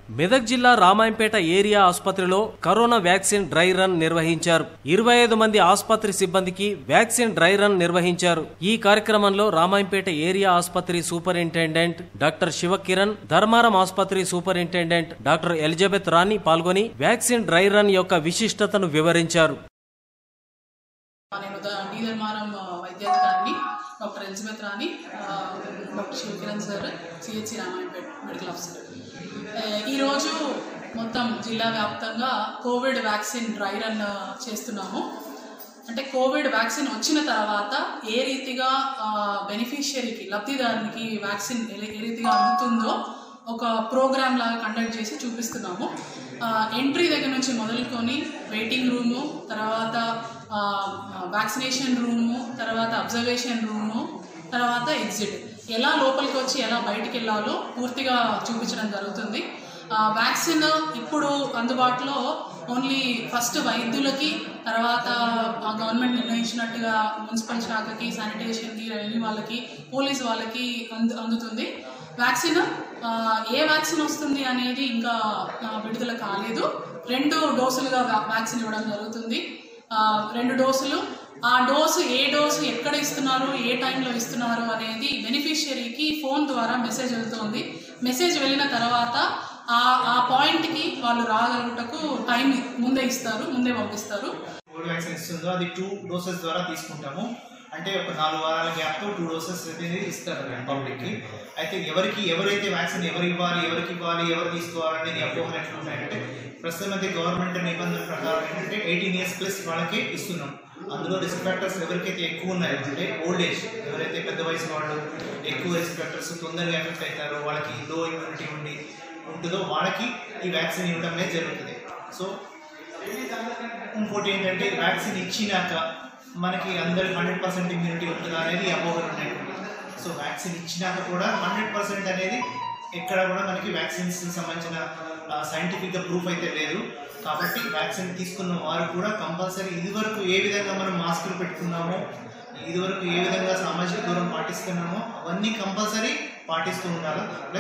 మెదక్ జిల్లా రామాయంపేట ఏరియా ఆసుపత్రిలో corona vaccine dry run నిర్వహించారు ఇరవై ఐదు మంది ఆసుపత్రి సిబ్బందికి వ్యాక్సిన్ డ్రై రన్ నిర్వహించారు ఈ కార్యక్రమంలో రామాయంపేట ఏరియా ఆసుపత్రి సూపరింటెండెంట్ డాక్టర్ శివకిరణ్ ధర్మారం ఆసుపత్రి సూపరింటెండెంట్ డాక్టర్ ఎలిజబెత్ రాణి పాల్గొని వ్యాక్సిన్ డ్రై రన్ యొక్క విశిష్టతను వివరించారు నేను ద- డి ధర్మారం ఆ, వైద్యాధికారిని డాక్టర్ ఎలిజబెత్ రాణి ఆ, doctor Shivakiran sir CHC Ramayanapet medical officer ఆ, ఈరోజు మొత్తం జిల్లా వ్యాప్తంగా కోవిడ్ వ్యాక్సిన్ డ్రై రన్ ఆ, చేస్తున్నాము అంటే కోవిడ్ వ్యాక్సిన్ వచ్చిన తర్వాత ఏ రీతిగా బెనిఫిషియరీకి లబ్ధిదారునికి వ్యాక్సిన్ ఏ ఏ రీతిగా అందుతుందో ఒక ప్రోగ్రామ్ లాగా కండక్ట్ చేసి చూపిస్తున్నాము ఎంట్రీ దగ్గర నుంచి మొదలుకొని వెయిటింగ్ రూము తర్వాత వ్యాక్సినేషన్ రూము తర్వాత అబ్జర్వేషన్ రూము తర్వాత ఎగ్జిట్ ఎలా లోపలికి వచ్చి ఎలా బయటికి వెళ్ళాలో పూర్తిగా చూపించడం జరుగుతుంది ఆ, వ్యాక్సిన్ ఇప్పుడు అందుబాటులో ఓన్లీ ఫస్ట్ వైద్యులకి తర్వాత ఆ గవర్నమెంట్ నిర్ణయించినట్టుగా మున్సిపల్ శాఖకి శానిటేషన్కి రెవెన్యూ వాళ్ళకి పోలీస్ వాళ్ళకి అందు అందుతుంది వ్యాక్సిన్ ఆ, ఏ వ్యాక్సిన్ వస్తుంది అనేది ఇంకా ఆ, విడుదల కాలేదు రెండు డోసులుగా వ్యా- వ్యాక్సిన్ ఇవ్వడం జరుగుతుంది ఆ, రెండు డోసులు ఆ డోసు ఏ డోసు ఎక్కడ ఇస్తున్నారు ఏ టైంలో ఇస్తున్నారు అనేది బెనిఫిషియరీకి ఫోన్ ద్వారా మెసేజ్ వెళ్తుంది మెసేజ్ వెళ్ళిన తర్వాత ఆ ఆ పాయింట్కి వాళ్ళు రాగలుగుటకు టైం ముందే ఇస్తారు ముందే పంపిస్తారు కోవిడ్ వ్యాక్సిన్ ఇస్తుందో అది టూ డోసెస్ ద్వారా తీసుకుంటాము అంటే ఒక నాలుగు వారాల గ్యాప్తో టూ డోసెస్ అనేది ఇస్తారు పబ్లిక్కి అయితే ఎవరికి ఎవరైతే వ్యాక్సిన్ ఎవరు ఇవ్వాలి ఎవరికి ఇవ్వాలి ఎవరు తీసుకోవాలి అనేది అపోహలు ఎట్లా ఉన్నాయంటే ప్రస్తుతం అయితే గవర్నమెంట్ నిబంధన ప్రకారం ఏంటంటే ఎయిటీన్ ఇయర్స్ ప్లస్ వాళ్ళకే ఇస్తున్నాం అందులో రిస్క్ ఫ్యాక్టర్స్ ఎవరికైతే ఎక్కువ ఉన్నాయో అంటే ఓల్డ్ ఏజ్ ఎవరైతే పెద్ద వయసు వాళ్ళు ఎక్కువ రిస్క్ ఫ్యాక్టర్స్ తొందరగా ఎఫెక్ట్ అవుతారో వాళ్ళకి లో ఇమ్యూనిటీ ఉండి ఉంటుందో వాళ్ళకి ఈ వ్యాక్సిన్ ఇవ్వడం అనేది జరుగుతుంది సో ఇంకోటి ఏంటంటే వ్యాక్సిన్ ఇచ్చినాక మనకి అందరికి హండ్రెడ్ పర్సెంట్ ఇమ్యూనిటీ ఉంటుందా అనేది అపోహలు ఉన్నాయి సో వ్యాక్సిన్ ఇచ్చినాక కూడా హండ్రెడ్ పర్సెంట్ అనేది ఎక్కడ కూడా మనకి వ్యాక్సిన్స్ సంబంధించిన సైంటిఫిక్గా ప్రూఫ్ అయితే లేదు కాబట్టి వ్యాక్సిన్ తీసుకున్న వారు కూడా కంపల్సరీ ఇదివరకు ఏ విధంగా మనం మాస్కులు పెట్టుకున్నామో ఇదివరకు ఏ విధంగా సామాజిక దూరం పాటిస్తున్నామో అవన్నీ కంపల్సరీ పాటిస్తూ ఉండాలి